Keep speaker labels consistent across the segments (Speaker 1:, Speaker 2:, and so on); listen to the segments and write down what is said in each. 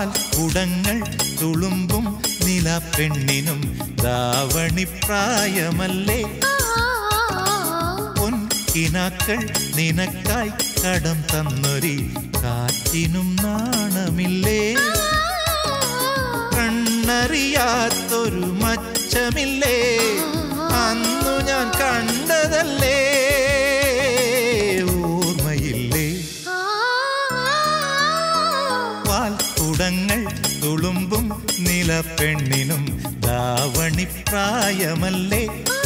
Speaker 1: പാൽക്കുടങ്ങൾ തുളുമ്പും നിലപ്പെണ്ണിനും ദാവണിപ്രായമല്ലേ പൊൻകിനാക്കൾ നിനക്കായി കടം തന്നൊരി കാറ്റിനും നാണമില്ലേ കണ്ണറിയാത്തൊരു മച്ചമില്ലേ അന്നു ഞാൻ കണ്ടതല്ലേ ഓർമ്മയില്ലേ പാൽക്കുടങ്ങൾ തുളുമ്പും നിലപ്പെണ്ണിനും ദാവണിപ്രായമല്ലേ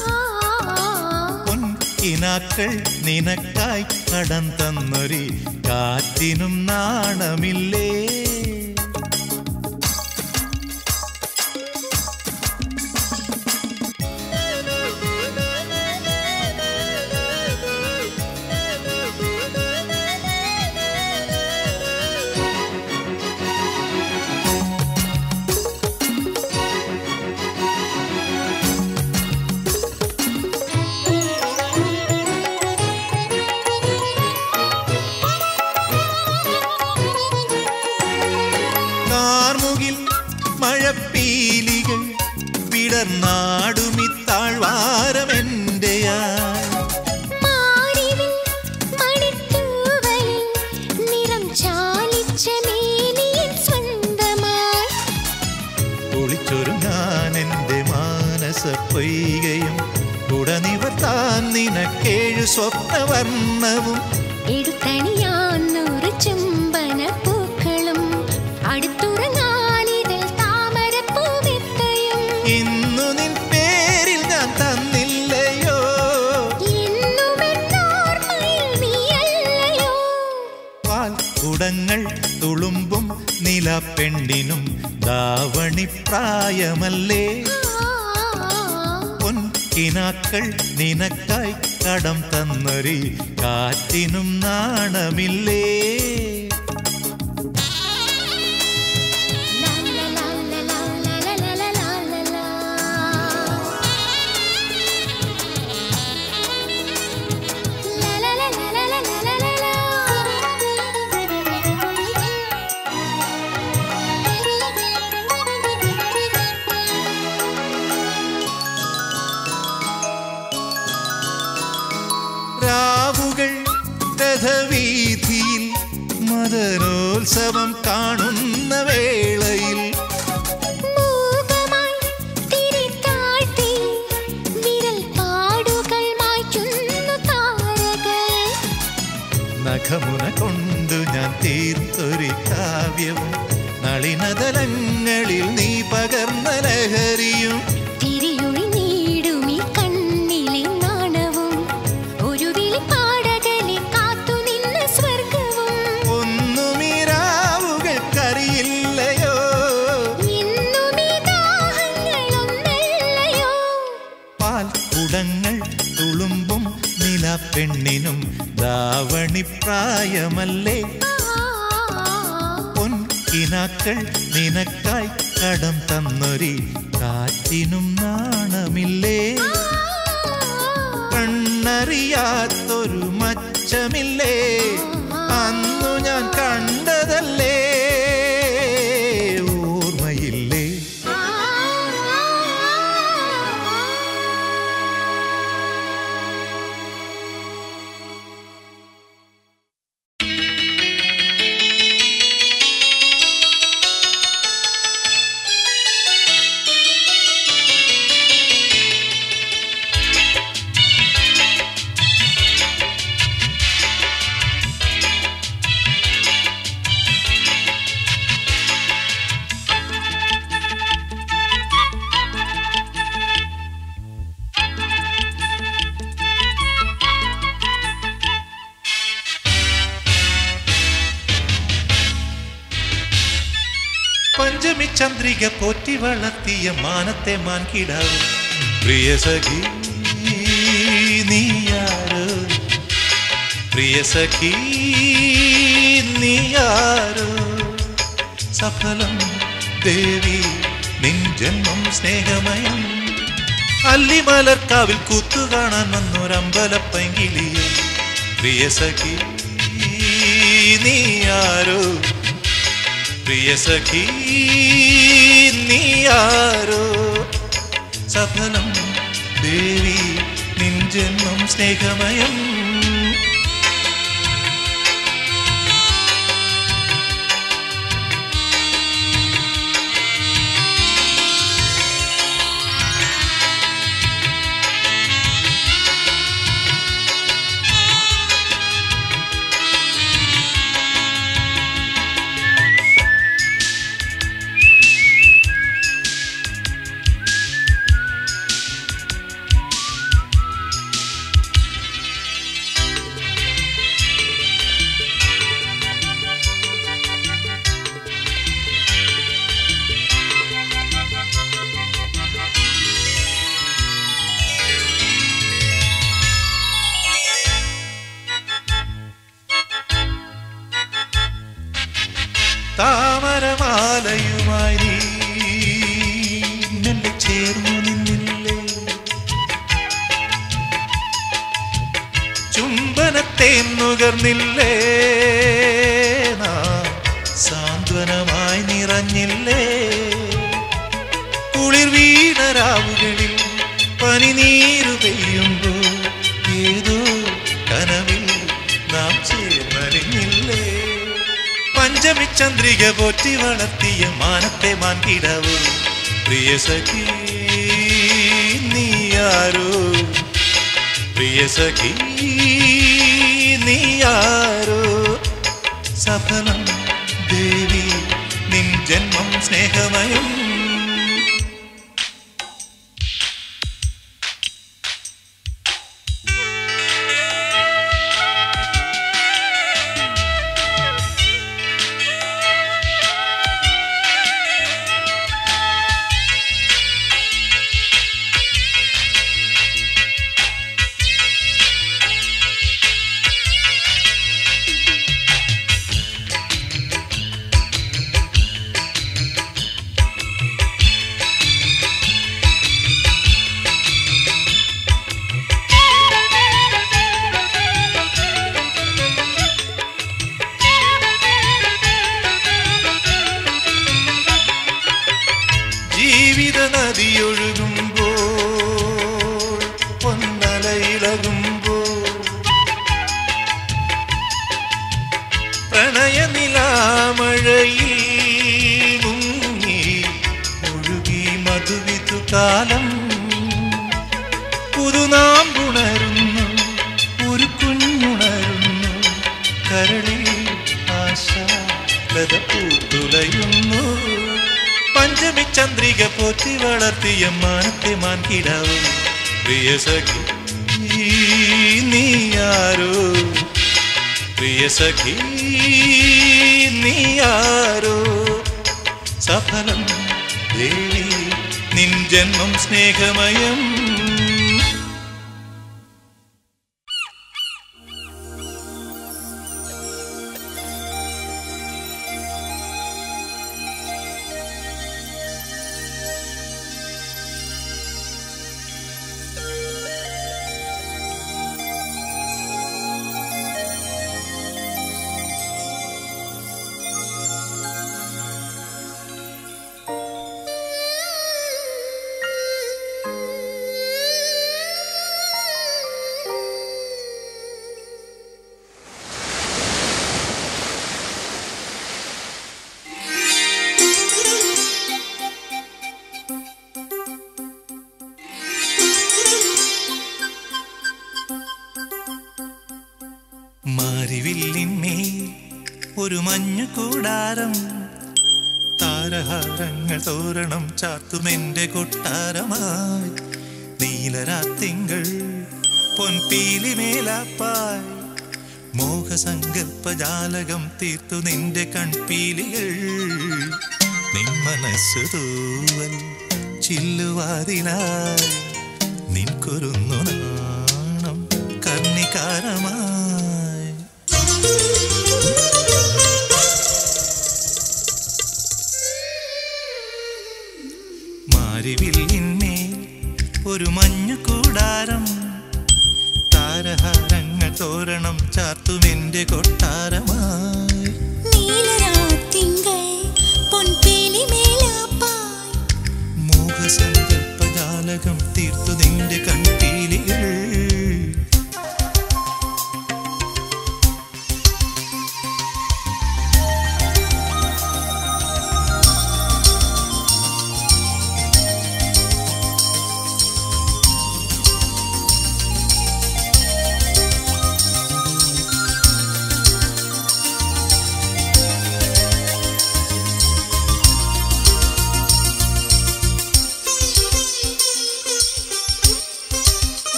Speaker 1: പൊൻകിനാക്കൾ നിനക്കായി കടം തന്നൊരി കാറ്റിനും നാണമില്ലേ കാർമുകിൽ മഴപ്പീലികൾ വിടർന്നാടുമി താഴ്വാരമെന്റെയാ
Speaker 2: മാറിവിൽ മണിത്തൂവലിൽ നിറം ചാലിച്ച മേനിയൻ സ്വന്തമായി
Speaker 1: ഒളിച്ചൊരുങ്ങാൻ എൻ്റെ മാനസ പൊയ്കയും ഉടനിവർത്താൻ നിനക്കേഴു സ്വപ്നവർണ്ണവും
Speaker 2: എടുത്തണിയാൻ നൂറ് ചുംബന പൂക്കളും അടുത്തുറങ്ങാനിതിൽ താമരപ്പൂവിത്തയും
Speaker 1: ഇന്നു നിൻ പേരിൽ ഞാൻ തന്നില്ലയോ
Speaker 2: എന്നും എന്നോർമ്മയിൽ നീയല്ലയോ
Speaker 1: പാൽക്കുടങ്ങൾ തുളുമ്പും നിലപ്പെണ്ണിനും ദാവണിപ്രായമല്ലേ പൊൻകിനാക്കൾ നിനക്കായി കടം തന്നൊരി കാറ്റിനും നാണമില്ലേ
Speaker 2: ലാ ലാ ലാ ലാ ലാ ലാ ലാ ലാ ലാ ലാ. ലാ ലാ ലാ ലാ ലാ ലാ ലാ ലാ ലാ.
Speaker 1: രാവുകൾ രഥവീതിയിൽ മദനോത്സവം കാണുന്ന വേളയിൽ
Speaker 2: മൂകമായി തിരിതാഴ്ത്തി വിരൽ പാടുകൾ മായ്ക്കുന്നു താരകൾ
Speaker 1: നഖമുന കൊണ്ടു ഞാൻ തീർത്തൊരു കാവ്യവും നളിനതലങ്ങളിൽ നീ പകർന്ന ലഹരിയും
Speaker 2: തിരിയൊഴി നീടുമി കണ്ണിലെ നാണവും ഒരു വിളിപ്പാടകലെ കാത്തു നിന്ന സ്വർഗവും
Speaker 1: ഒന്നുമീരാവുകൾക്കറിയില്ലയോ
Speaker 2: എന്നുമീ ദാഹങ്ങളൊന്നല്ലയോ
Speaker 1: പാൽക്കുടങ്ങൾ തുളുമ്പും നിലപ്പെണ്ണിനും ദാവണിപ്രായമല്ലേ പൊൻകിനാക്കൾ നിനക്കായി കടം തന്നൊരി കാറ്റിനും നാണമില്ലേ കണ്ണറിയാത്തൊരു മച്ചമില്ലേ അന്നു ഞാൻ കണ്ടതല്ലേ ഓർമ്മയില്ലേ പഞ്ചമി ചന്ദ്രിക പോറ്റി വളർത്തിയ മാനത്തെ മാൻകിടാവ് പ്രിയ സഖി നീയാരോ പ്രിയ സഖി നീയാരോ സഫലം ദേവി നിൻ ജന്മം സ്നേഹമയം അല്ലിമലർക്കാവിൽ കൂത്തു കാണാൻ വന്നൊരമ്പലപ്പൈങ്കിളിയെ പ്രിയ സഖി നീയാരോ പ്രിയ സഖി നീയാരോ സഫലം ദേവി നിൻ ജന്മം സ്നേഹമയം താമരമാലയുമായി നീ മെല്ലെ ചേർന്നു നിന്നില്ലേ ചുംബനത്തേൻ നുകർന്നില്ലേ നാം സാന്ത്വനമായി നിറഞ്ഞില്ലേ കുളിർ വീണരാവുകളിൽ പനിനീരു പെയ്യുമ്പോൾ ഏതോ കനവിൽ നാം ചേർന്നലിഞ്ഞില്ലേ പഞ്ചമി ചന്ദ്രിക പോറ്റി വളർത്തിയ മാനത്തെ മാൻകിടാവൂ പ്രിയ സഖി നീയാരോ പ്രിയ സഖി നീയാരോ സഫലം ദേവി നിൻ ജന്മം സ്നേഹമയം ജീവിത നദിയൊഴുകുമ്പോൾ പൊന്നലയിളകുമ്പോൾ പ്രണയനിലാമഴയിൽ മുങ്ങി ഒഴുകി മധുവിധു കാലം പുതുനാമ്പുണരുന്നു ഒരു കുഞ്ഞുണരുന്നു കരളിൽ ആശ ലത പൂത്തുലയുന്നു പഞ്ചമി ചന്ദ്രിക പോറ്റി വളർത്തിയ മാനത്തെ മാൻകിടാവും പ്രിയ സഖി നീയാരോ പ്രിയ സഖി നീയാരോ സഫലം ദേവി നിൻ ജന്മം സ്നേഹമയം മാരിവില്ലിന്മേൽ ഒരു മഞ്ഞു കൂടാരം താരഹാരങ്ങൾ തോരണം ചാത്തുമെന്റെ കൊട്ടാരമായി നീലരാത്തിങ്കൾ പൊൻപീലി മേലാപ്പായി മോഹസങ്കൽപ്പജാലകം തീർത്തു നിന്റെ കൺപീലികൾ നിൻ മനസ്സു തൂവൽ ചില്ലുവാതിലായി നിൻ കുരുന്നു നാണം കർണികാരമായി മാരിവില്ലിന്മേൽ ഒരു മഞ്ഞു കൂടാരം താരഹാരങ്ങൾ തോരണം ചാത്തുമെന്റെ കൊട്ടാരമായി
Speaker 2: നീലരാത്തിങ്കൾ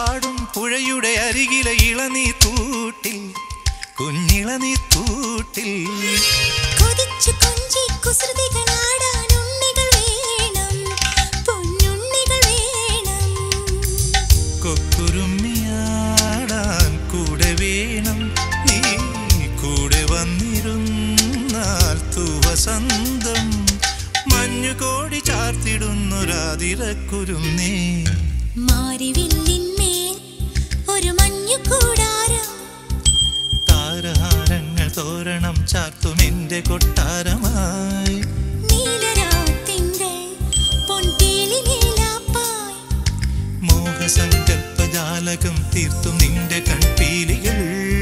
Speaker 1: പാടും പുഴയുടെ അരികിലെ ഇളനീ തൂട്ടിൽ കുഞ്ഞിളനീ തൂട്ടിൽ
Speaker 2: കൊതിച്ചു കൊഞ്ചി കുസൃതികളാടാൻ ഉണ്ണികൾ വേണം പൊന്നുണ്ണികൾ വേണം
Speaker 1: കൊക്കുരുമ്മിയാടാൻ കൂടെ വേണം നീ കൂടെ വന്നിരുന്നാൽ തുവസന്തം മഞ്ഞുകോടി ചാർത്തിടുന്നൊരാതിരക്കുരുന്നേ
Speaker 2: മാരിവില്ലിന്മേൽ ഒരു മഞ്ഞു കൂടാരം
Speaker 1: താരഹാരങ്ങൾ തോരണം ചാർത്തും എന്റെ കൊട്ടാരമായി
Speaker 2: നീലരാത്തിങ്കൾ പൊൻപീലി നീലാപ്പായ്
Speaker 1: മോഹസങ്കല്പജാലകം തീർത്തും നിന്റെ കൺപീലികൾ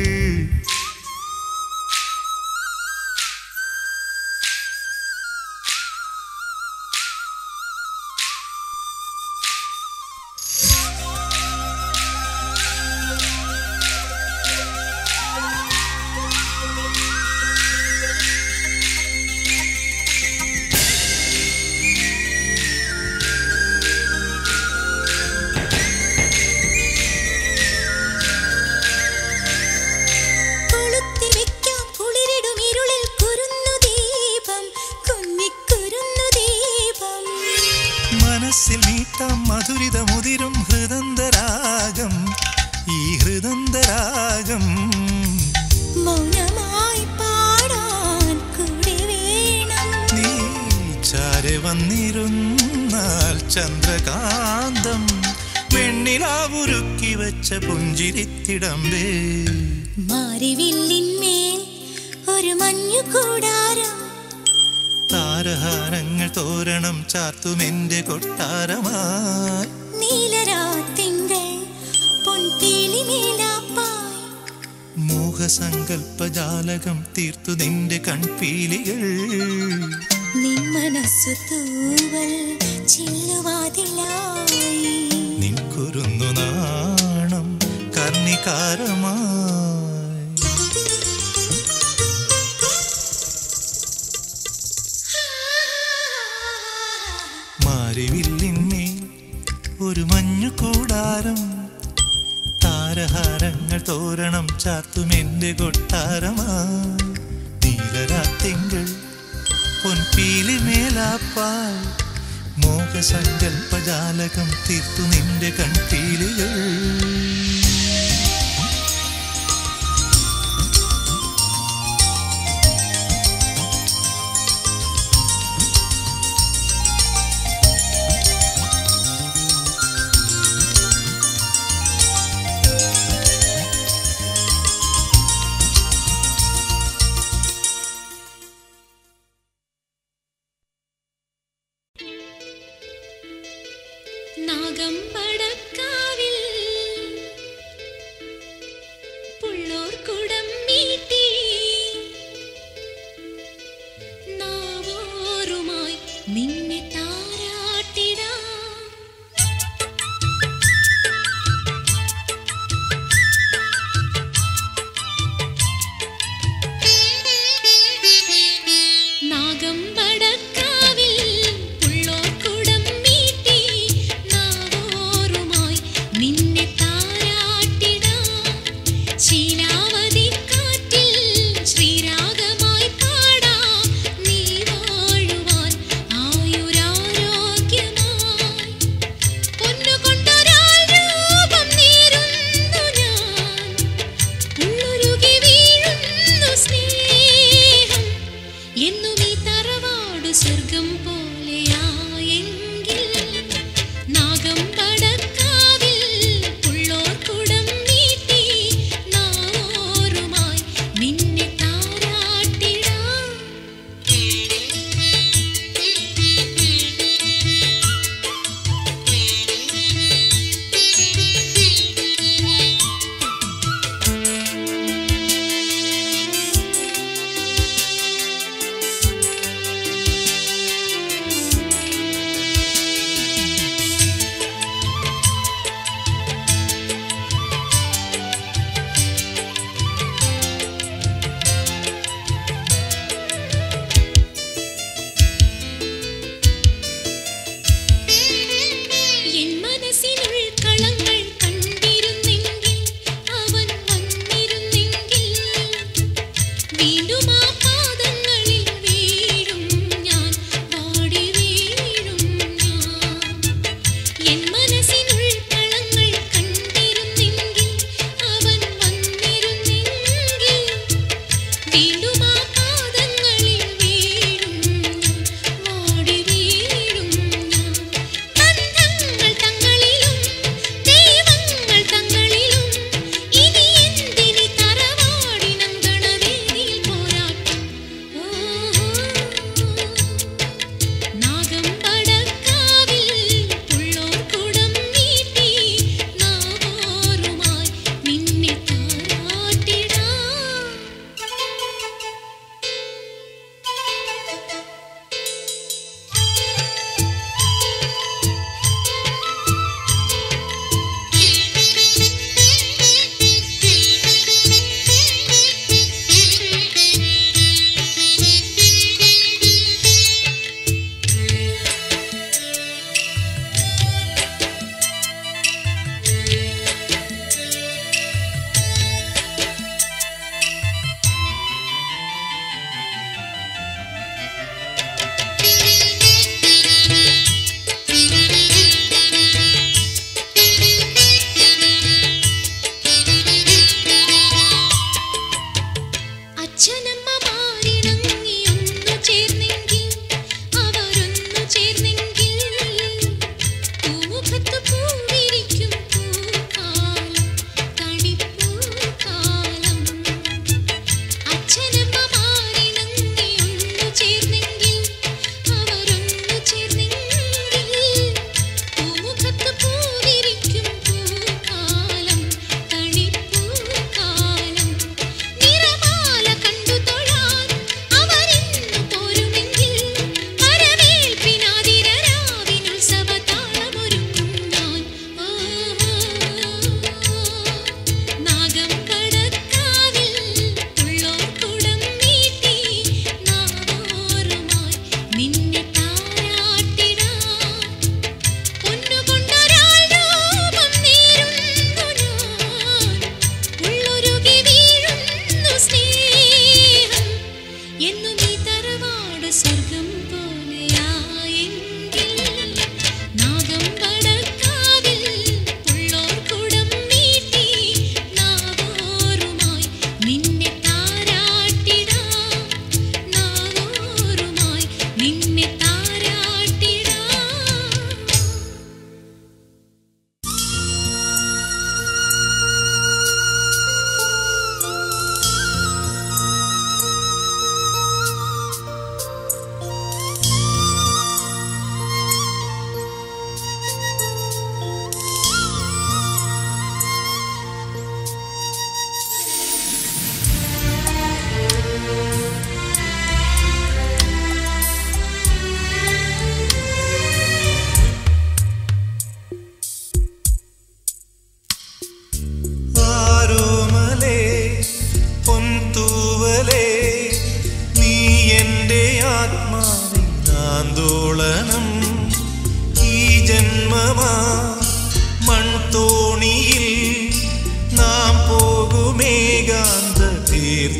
Speaker 2: കൊളുത്തി വെക്കാം കുളിരിടും ഇരുളിൽ കുരുന്നു ദീപം കുന്നിക്കുരുന്നു ദീപം
Speaker 1: മനസ്സിൽ നീട്ടാം മധുരിതമുതിരും ഹൃദന്തരാഗം ഈ ഹൃദന്തരാഗം
Speaker 2: മൗനമായി പാടാൻ കൂടെ വേണം
Speaker 1: നീ ചാരെ വന്നിരുന്നാൽ ചന്ദ്രകാന്തം വെണ്ണിലാവുരുക്കി വെച്ച പുഞ്ചിരിത്തിടമ്പേ
Speaker 2: മാരിവില്ലിന്മേൽ ഒരു മഞ്ഞു കൂടാരം
Speaker 1: താരഹാരങ്ങൾ തോരണം ചാർത്തും എന്റെ കൊട്ടാരമായി
Speaker 2: നീലരാത്തിങ്കൾ പൊൻപീലി നീലാപ്പായ്
Speaker 1: മോഹസങ്കല്പജാലകം തീർത്തു നിന്റെ കൺപീലികൾ
Speaker 2: നിൻ മനസ്സു തൂവൽ ചില്ലുവാതിലായി
Speaker 1: നിൻകുരുന്നു നാണം കർണികാരമായി മാരിവില്ലിന്മേൽ ഒരു മഞ്ഞു കൂടാരം താരഹാരങ്ങൾ തോരണം ചാർത്തും എന്റെ കൊട്ടാരമായി നീലരാത്തിങ്കൾ പൊൻപീലി മേലാപ്പാൽ മോഹസങ്കല്പജാലകം തീർത്തു നിന്റെ കൺപീലികൾ
Speaker 2: നാഗമ്പടക്കാവിൽ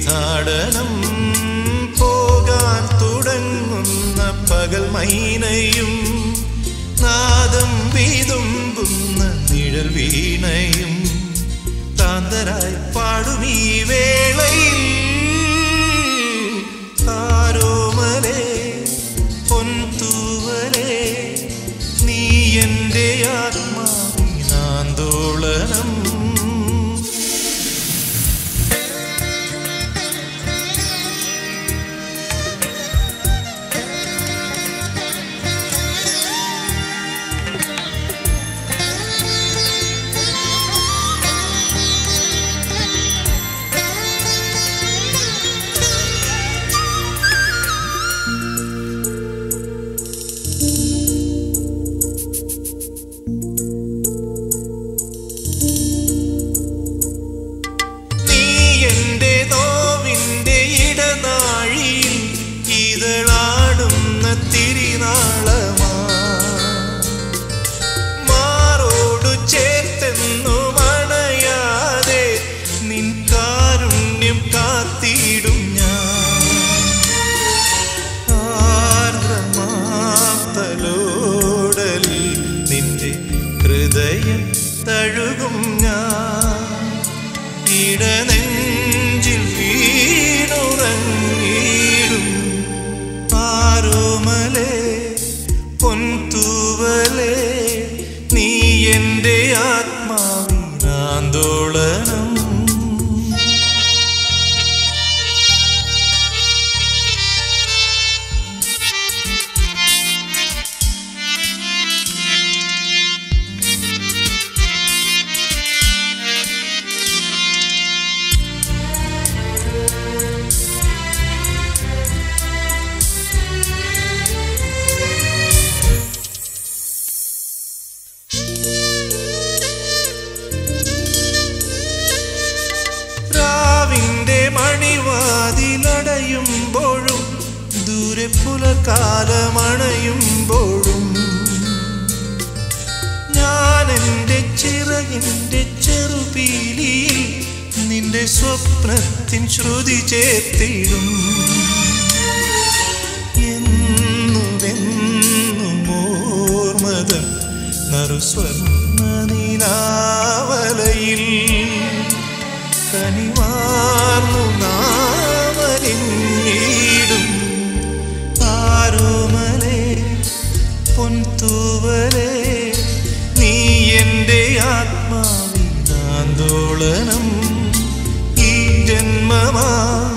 Speaker 1: തീർത്ഥാടനം പോകാൻ തുടങ്ങുന്ന പകൽ മൈനയും നാദം വീതുമ്പുന്ന നിഴൽ വീണയും കാന്തരായി പാടും ഈ വേളയിൽ ആരോമലേ പൊൻതൂവലേ നീ എൻ്റെ ആത്മാവിനാന്തോളനം നീ എൻ്റെ നോവിൻ്റെ ഇടനാഴിയിൽ ഇതളാടുന്ന തിരിനാളമാ മാറോടു ചേർത്തെന്നു മണയാതെ നിൻ കാരുണ്യം കാത്തിടും ഞാൻ ആർദ്രമാത്തലോടലിൽ നിന്റെ ഹൃദയം തഴുകും ഞാൻ ഇടനെഞ്ചിൽ വീണുറങ്ങിടും ആരോമലേ പൊൻതൂവലേ നീ എൻ്റെ ആത്മാവിനാന്തോളനം രാവിന്റെ മണിവാതിലടയുമ്പോഴും ദൂരെ പുലകാലമണയുമ്പോഴും ഞാൻ എൻ്റെ ചിറകിൻ്റെ ചെറുപീലിയിൽ നിന്റെ സ്വപ്നത്തിൻ ശ്രുതി ചേർത്തിടും എന്നുമെന്നും ഓർമ്മതൻ നറുസ്വർണ്ണ നിലാവലയിൽ കനിവാർന്നു നാമലിഞ്ഞിടും ആരോമലേ പൊൻതൂവലേ നീ എൻ്റെ ആത്മാവിനാന്തോളനം ഈ ജന്മമാ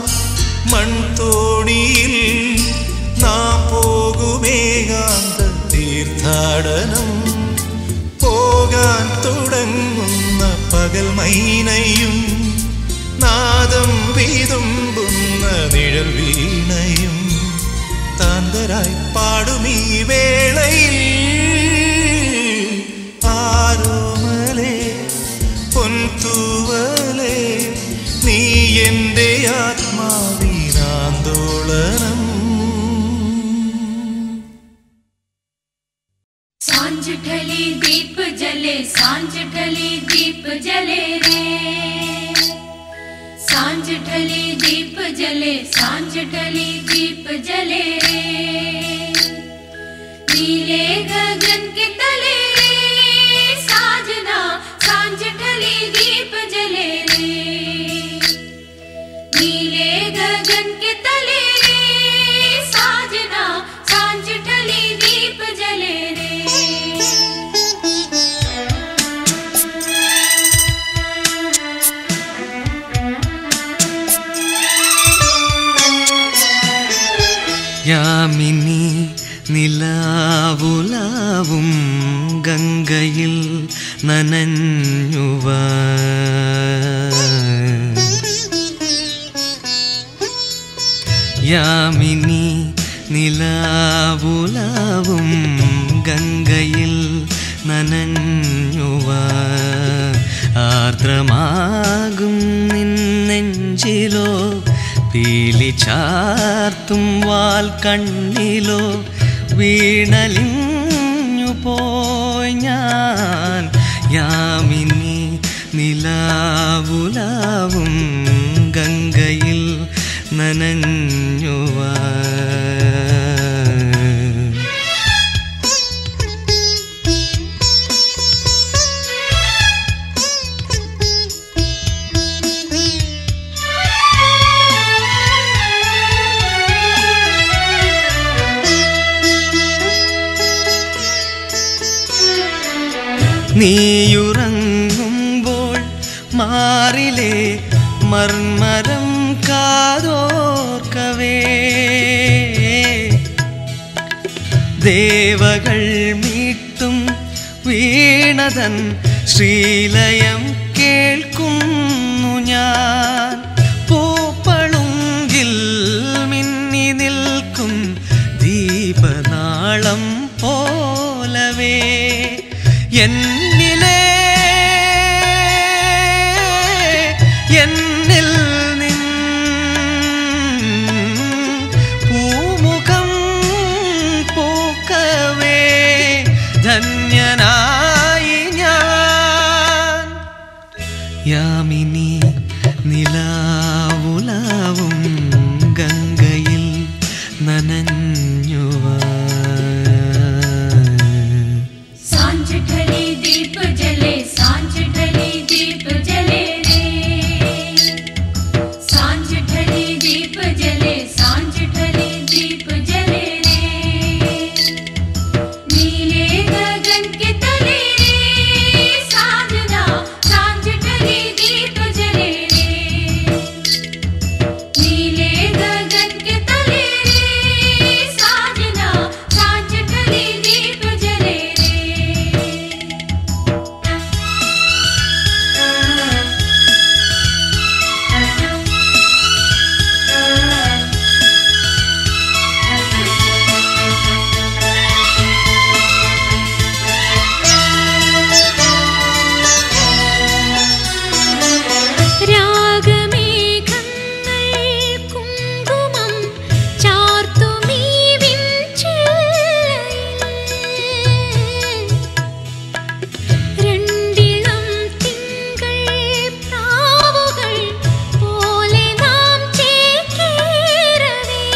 Speaker 1: മൺതോണിയിൽ നാം പോകുമേകാന്ത തീർത്ഥാടനം പോകാൻ തുടങ്ങുന്ന പകൽ മൈനയും നാദം വീതുമ്പുന്ന നിഴൽ വീണയും താന്തരായി പാടും ഈ വേളയിൽ ആരോമലേ പൊൻതൂവലേ നീ എൻ്റെ ആത്മാവിനാന്തോളനം
Speaker 3: सांझ ढली दीप जले सांझ ढली दीप जले रे सांझ ढली दीप जले सांझ ढली दीप जले रे नीले गगन के तले रे साजना सांझ ढली दीप जले रे नीले गगन के तले रे साजना सांझ ढली दीप जले रे
Speaker 4: യാമിനി നിലാവുലാവും ഗംഗയിൽ നനഞ്ഞുവ യാമിനി നിലാവുലാവും ഗംഗയിൽ നനഞ്ഞുവ ആർദ്രമാകും നിന്നെഞ്ചിലോ പീലി ചാർത്തും വാൽ കണ്ണിലോ വീണലിഞ്ഞു പോയി ഞാൻ യാമിനി നിലാവുലാവും ഗംഗയിൽ നനഞ്ഞുവാ നീയുറങ്ങുമ്പോൾ മാറിലെ മർമരം കാതോർക്കവേ ദേവകൾ മീട്ടും വീണതൻ ശ്രീലയം കേൾക്കുന്നു ഞാൻ പൂപ്പളുങ്കിൽ മിന്നി നിൽക്കും ദീപനാളം പോലവേ എന്നിലെ എന്നിൽ നിൻ പൂമുഖം പൂക്കവേ ധന്യനായി ഞാൻ യാമിനി നിലാവുലാവും ഗംഗയിൽ നനഞ്ഞുവാ
Speaker 3: सांझ ढली दीप जले सांझ ढली दीप जले रे सांझ ढली दीप जले सांझ ढली दीप जले रे नीले गगन के तले रे साजना सांझ ढली दीप जले रे नीले गगन के तले रे साजना सांझ ढली दीप जले रे
Speaker 2: രാഗമേഘങ്ങൾ കുങ്കുമം ചാർത്തുമീ വിൻചില്ലയിൽ രണ്ടിളം തിങ്കൾ പ്രാവുകൾ പോലെ നാം ചേക്കേറവേ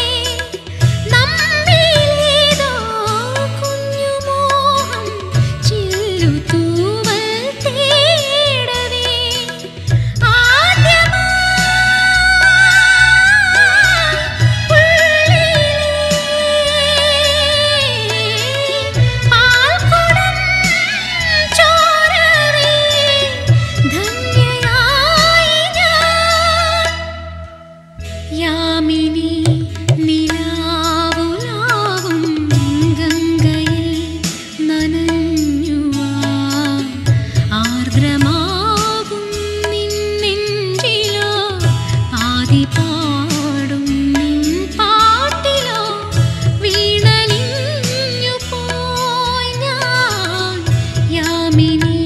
Speaker 2: നമ്മിലേതോ കുഞ്ഞുമോഹം ചില്ലുതൂവൽ തേടവേ ആദ്യമായി ഉള്ളിലെ പാൽക്കുടം ചോരവേ ധന്യയായി ഞാൻ യാമിനി നിലാവുലാവും ഗംഗയിൽ നനഞ്ഞുവാ ആർദ്രമാകും നിന്നെഞ്ചിലോ ആദി പാടും നിൻ പാട്ടിലോ വീണലിഞ്ഞു പോയി ഞാൻ യാമിനി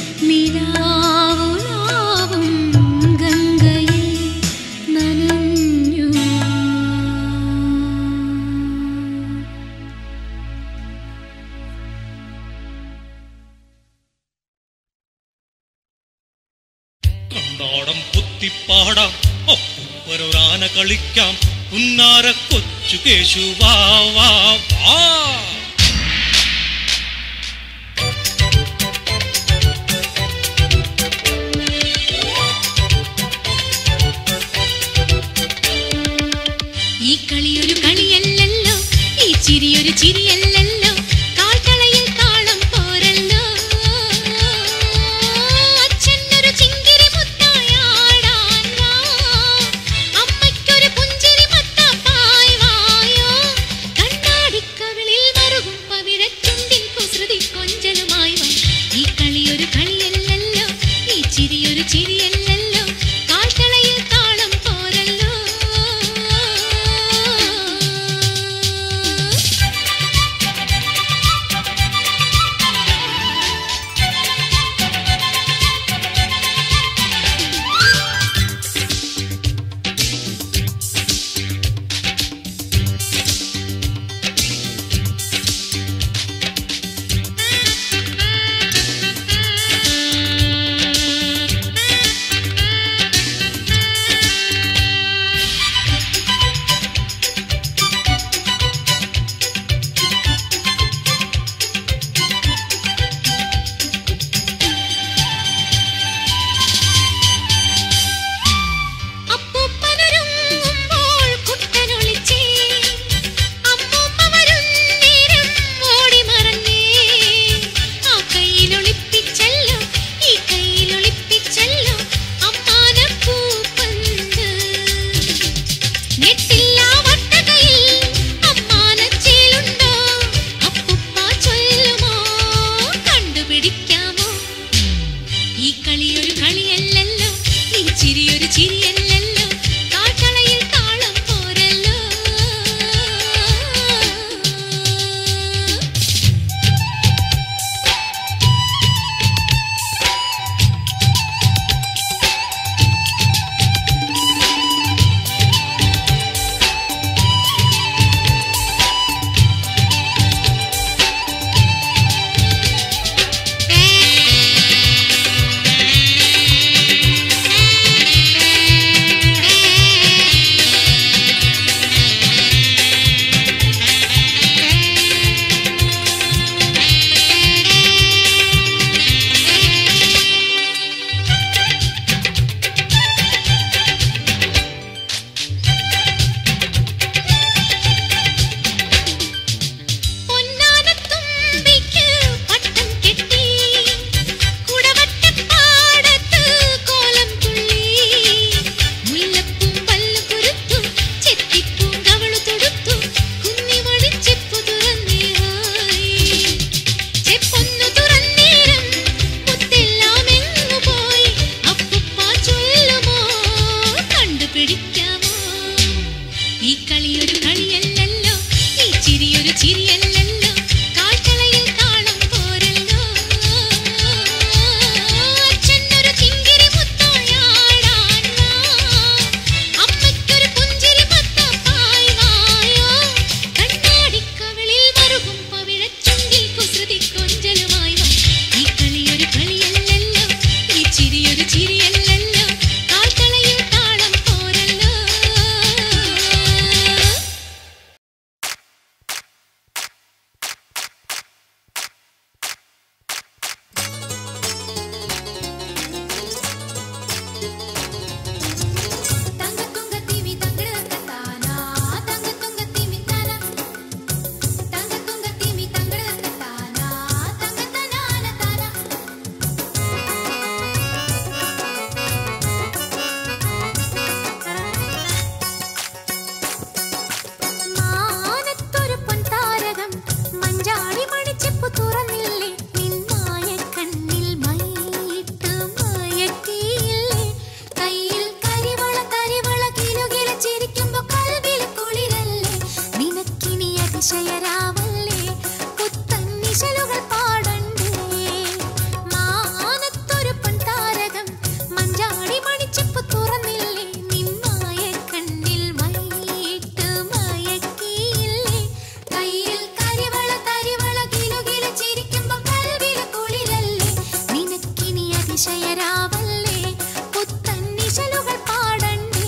Speaker 2: നിലാവുലാവും ഗംഗയിൽ നനഞ്ഞുവാ
Speaker 5: കണ്ടാടം പുത്തിപ്പാടാം ഒപ്പരൊരാന കളിക്കാം പുന്നാര കൊച്ചു കേശു വാ വാ വാ
Speaker 2: ഈ കളിയൊരു കളിയല്ലല്ലോ ഈ ചിരിയൊരു ചിരിയല്ലല്ലോ കാൽത്തളയിൽ താളം പോരല്ലോ അച്ഛനൊരു ചിങ്കിരി മുത്തായാടാൻ വാ അമ്മയ്ക്കൊരു പുഞ്ചിരി മത്താപ്പായി വായോ കണ്ണാടിക്കവിളിൽ മറുകും പവിഴച്ചുണ്ടിൻ കുസൃതി കൊഞ്ചലുമായി വാ ഈ കളിയൊരു കളിയല്ലല്ലോ ഈ ചിരിയൊരു ചിരിയല്ലല്ലോ കാൽത്തളയിൽ താളം പോരല്ലോ
Speaker 3: കളിയൊരു കളിയല്ലല്ലോ ഈ ചിരിയൊരു ചിരിയല്ലല്ലോ കാട്ടളയിൽ താളം പോരല്ലോ പൊന്നാനത്തുമ്പിക്ക് പട്ടം കെട്ടി കുടവട്ടപ്പാടത്ത് കോലം തുള്ളി മുല്ലപ്പൂം പല്ലു കുരുത്തു ചെത്തിപ്പൂം കവളു തൊടുത്തു കുന്നി വടിച്ചെപ്പു തുറന്നേ ചെപ്പൊന്നു തുറന്നേരം മുത്തെല്ലാം എങ്ങു പോയി അപ്പുപ്പ ചൊല്ലുമോ കണ്ടുപിടിക്കാമോ ഈ കളിയൊരു കളിയല്ലല്ലോ ഈ ചിരിയൊരു ചിരിയല്ലല്ലോ കാൽത്തളയിൽ താളം പോരല്ലോ അച്ഛനൊരു ചിങ്കിരി മുത്തോയാടാൻ വാ. അമ്മയ്ക്കൊരു പുഞ്ചിരി മത്തപ്പായി വായോ കണ്ണാടിക്കവിളിൽ മറുകും പവിഴച്ചുണ്ടിൽ കുസൃതി കൊഞ്ചലുമായി വാ ഈ കളിയൊരു കളിയല്ലല്ലോ ഈ ചിരിയൊരു ചിരിയല്ലല്ലോ കാൽത്തളയിൽ താളം പോരല്ലോ തങ്കത്തുങ്കത്തിവി തങ്കടക്കത്താനാ തങ്കത്തുങ്കത്തിവി തന തങ്കത്തുങ്കത്തിവി തങ്കടക്കത്താനാ തങ്കത്തനാന തന മാനത്തൊരു പൊൻതാരകം മഞ്ചാടി മണിച്ചെപ്പു തുറന്നില്ലേ നിന്മായ കണ്ണിൽ മൈയിട്ട് മയക്കിയില്ലേ കയ്യിൽ കരിവള കരിവള കിലുകില ചിരിക്കുമ്പോ കൽവിൽ കുളിരല്ലേ നിനക്കിനി അതിശയരാവല്ലേ പുത്തൻ നിശലുകൾ പാടണ്ടേ മാനത്തൊരു പൊൻതാരകം മഞ്ചാടി മണിച്ചെപ്പു തുറന്നില്ലേ നിന്മായ കണ്ണിൽ മൈയിട്ട് മയക്കിയില്ലേ കയ്യിൽ കരിവള കരിവള കിലുകില ചിരിക്കുമ്പോ കൽവിൽ കുളിരല്ലേ നിനക്കിനി അതിശയരാവല്ലേ പുത്തൻ നിശലുകൾ പാടണ്ടേ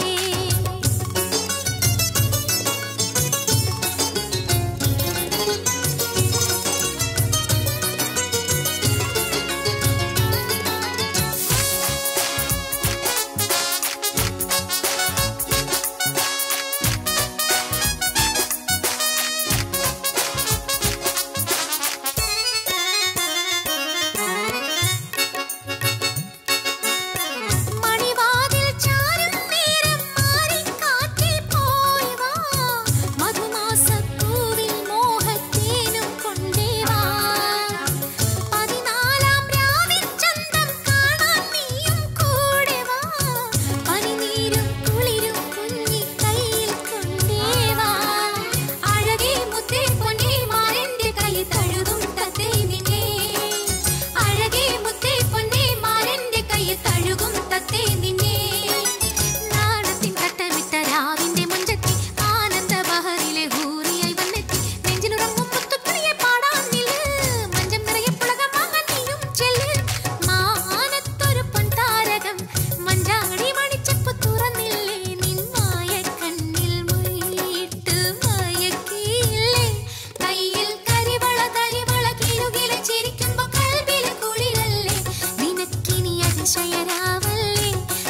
Speaker 3: മണിവാതിൽ ചാരും നേരം മാറിക്കാറ്റിൽ പോയി വാ മധുമാസപ്പൂവിൽ മോഹത്തേനും കൊണ്ടേ വാ പതിനാലാം രാവിൽ ചന്തം കാണാൻ നീയും കൂടെ വാ പനിനീരും കുളിരും കുഞ്ഞി കയ്യിൽ കൊണ്ടേ വാ അഴകേ മുത്തേ പൊന്നേ മാരന്റെ കൈ തഴുകും തത്തേ നിന്നെ അഴകേ മുത്തേ പൊന്നേ മാരന്റെ കൈ തഴുകും തത്തേ നിന്നെ നാണത്തിൻ കട്ടമിട്ട രാവിന്റെ മുഞ്ചത്തി ആനന്ദ ബഹറിലെ ഹൂറിയായി വന്നെത്തി നെഞ്ചിലുറങ്ങും മുത്തുക്കിളിയെ പാടാൻ നില്ല് മഞ്ചം നിറയെ പുളകം വാങ്ങാൻ നീയും ചെല്ല് മാനത്തൊരു പൊൻതാരകം മഞ്ചാടി മണിച്ചപ്പ് തുറന്നില്ലേ നിന്മായ കണ്ണിൽ മൊഴിയിട്ട് മയക്കിയില്ലേ കയ്യിൽ കരിവള കരിവള കിലുകില ചിരിക്കുമ്പോ കൽവിൽ കുളിരല്ലേ നിനക്കിനി അതിശയരാവല്ലേ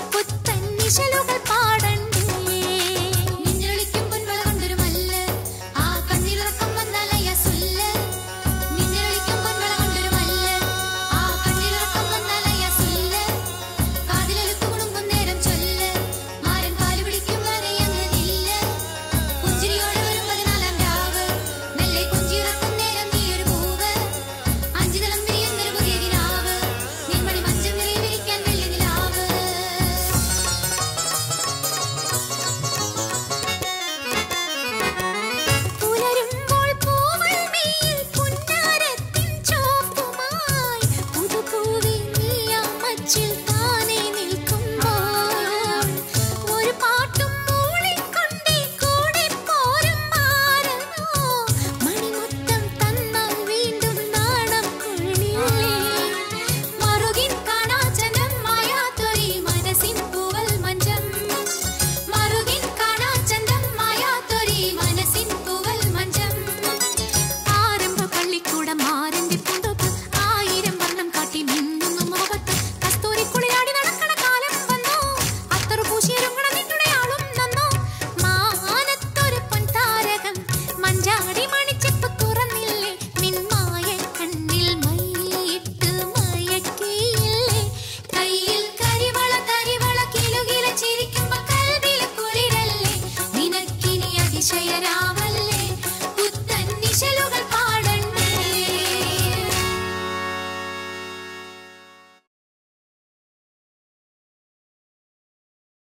Speaker 2: അതിശയരാമ